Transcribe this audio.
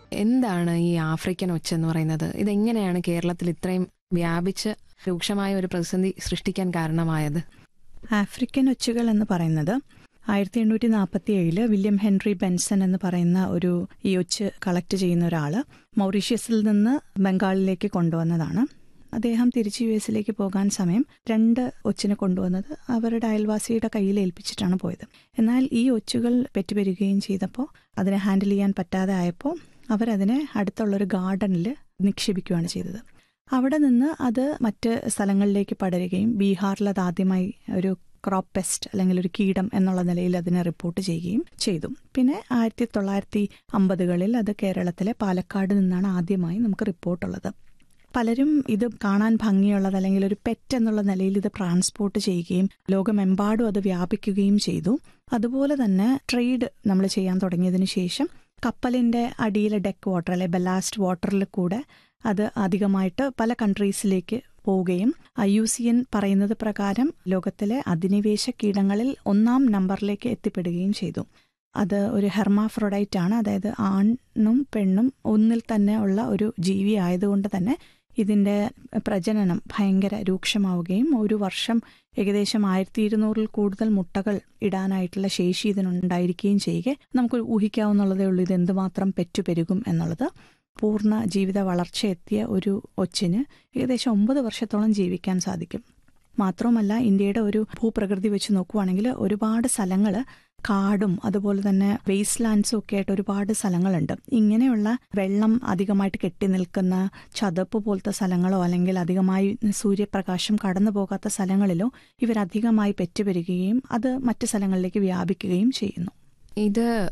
എന്താണ് ഈ ആഫ്രിക്കൻ ഒച്ച എന്ന് പറയുന്നത് ഇതെങ്ങനെയാണ് കേരളത്തിൽ ഇത്രയും വ്യാപിച്ച് രൂക്ഷമായ ഒരു പ്രതിസന്ധി സൃഷ്ടിക്കാൻ കാരണമായത് ആഫ്രിക്കൻ ഒച്ചുകൾ എന്ന് പറയുന്നത് ആയിരത്തി എണ്ണൂറ്റി നാൽപ്പത്തി ഏഴില് വില്യം ഹെൻറി ബെൻസൺ എന്ന് പറയുന്ന ഒരു ഈ ഒച്ച് കളക്ട് ചെയ്യുന്ന ഒരാള് മൗറീഷ്യസിൽ നിന്ന് ബംഗാളിലേക്ക് കൊണ്ടുവന്നതാണ് അദ്ദേഹം തിരിച്ച് യു എസിലേക്ക് പോകാൻ സമയം രണ്ട് ഒച്ചിനെ കൊണ്ടുവന്നത് അവരുടെ അയൽവാസിയുടെ കയ്യിൽ ഏൽപ്പിച്ചിട്ടാണ് പോയത് എന്നാൽ ഈ ഒച്ചുകൾ പെറ്റുപെരുകയും ചെയ്തപ്പോൾ അതിനെ ഹാൻഡിൽ ചെയ്യാൻ പറ്റാതെ ആയപ്പോൾ അവരതിനെ അടുത്തുള്ളൊരു ഗാർഡനിൽ നിക്ഷേപിക്കുകയാണ് ചെയ്തത് അവിടെ നിന്ന് അത് മറ്റ് സ്ഥലങ്ങളിലേക്ക് പടരുകയും ബീഹാറിൽ അത് ആദ്യമായി ഒരു ക്രോപ്പ് പെസ്റ്റ് അല്ലെങ്കിൽ ഒരു കീടം എന്നുള്ള നിലയിൽ അതിനെ റിപ്പോർട്ട് ചെയ്യുകയും ചെയ്തു പിന്നെ ആയിരത്തി തൊള്ളായിരത്തി അമ്പതുകളിൽ അത് കേരളത്തിലെ പാലക്കാട് നിന്നാണ് ആദ്യമായി നമുക്ക് റിപ്പോർട്ടുള്ളത് പലരും ഇത് കാണാൻ ഭംഗിയുള്ളത് അല്ലെങ്കിൽ ഒരു പെറ്റ് എന്നുള്ള നിലയിൽ ഇത് ട്രാൻസ്പോർട്ട് ചെയ്യുകയും ലോകമെമ്പാടും അത് വ്യാപിക്കുകയും ചെയ്തു അതുപോലെ തന്നെ ട്രേഡ് നമ്മൾ ചെയ്യാൻ തുടങ്ങിയതിനു ശേഷം കപ്പലിന്റെ അടിയിലെ ഡെക്ക് വാട്ടർ അല്ലെ ബലാസ്റ്റ് വാട്ടറിൽ കൂടെ അത് അധികമായിട്ട് പല കൺട്രീസിലേക്ക് പോവുകയും ഐ യു സി എൻ പറയുന്നത് പ്രകാരം ലോകത്തിലെ അധിനിവേശ കീടങ്ങളിൽ ഒന്നാം നമ്പറിലേക്ക് എത്തിപ്പെടുകയും ചെയ്തു അത് ഒരു ഹെർമാഫ്രോഡൈറ്റ് ആണ് അതായത് ആണും പെണ്ണും ഒന്നിൽ തന്നെ ഉള്ള ഒരു ജീവി ആയതുകൊണ്ട് തന്നെ ഇതിന്റെ പ്രജനനം ഭയങ്കര രൂക്ഷമാവുകയും ഒരു വർഷം ഏകദേശം ആയിരത്തി ഇരുന്നൂറിൽ കൂടുതൽ മുട്ടകൾ ഇടാനായിട്ടുള്ള ശേഷി ഇതിനുണ്ടായിരിക്കുകയും ചെയ്യുക നമുക്ക് ഊഹിക്കാവുന്നുള്ളതേ ഉള്ളൂ ഇത് എന്തുമാത്രം പെറ്റുപെരുകും എന്നുള്ളത് പൂർണ്ണ ജീവിത വളർച്ച എത്തിയ ഒരു ഒച്ചിന് ഏകദേശം ഒമ്പത് വർഷത്തോളം ജീവിക്കാൻ സാധിക്കും മാത്രവുമല്ല ഇന്ത്യയുടെ ഒരു ഭൂപ്രകൃതി വെച്ച് നോക്കുവാണെങ്കിൽ ഒരുപാട് സ്ഥലങ്ങൾ കാടും അതുപോലെ തന്നെ വേസ്റ്റ് ലാൻഡ്സും ഒക്കെ ആയിട്ട് ഒരുപാട് സ്ഥലങ്ങളുണ്ട് ഇങ്ങനെയുള്ള വെള്ളം അധികമായിട്ട് കെട്ടി നിൽക്കുന്ന ചതുപ്പ് പോലത്തെ സ്ഥലങ്ങളോ അല്ലെങ്കിൽ അധികമായി സൂര്യപ്രകാശം കടന്നു പോകാത്ത സ്ഥലങ്ങളിലോ ഇവരധികമായി പെറ്റുപെരുകയും അത് മറ്റ് സ്ഥലങ്ങളിലേക്ക് വ്യാപിക്കുകയും ചെയ്യുന്നു ഇത്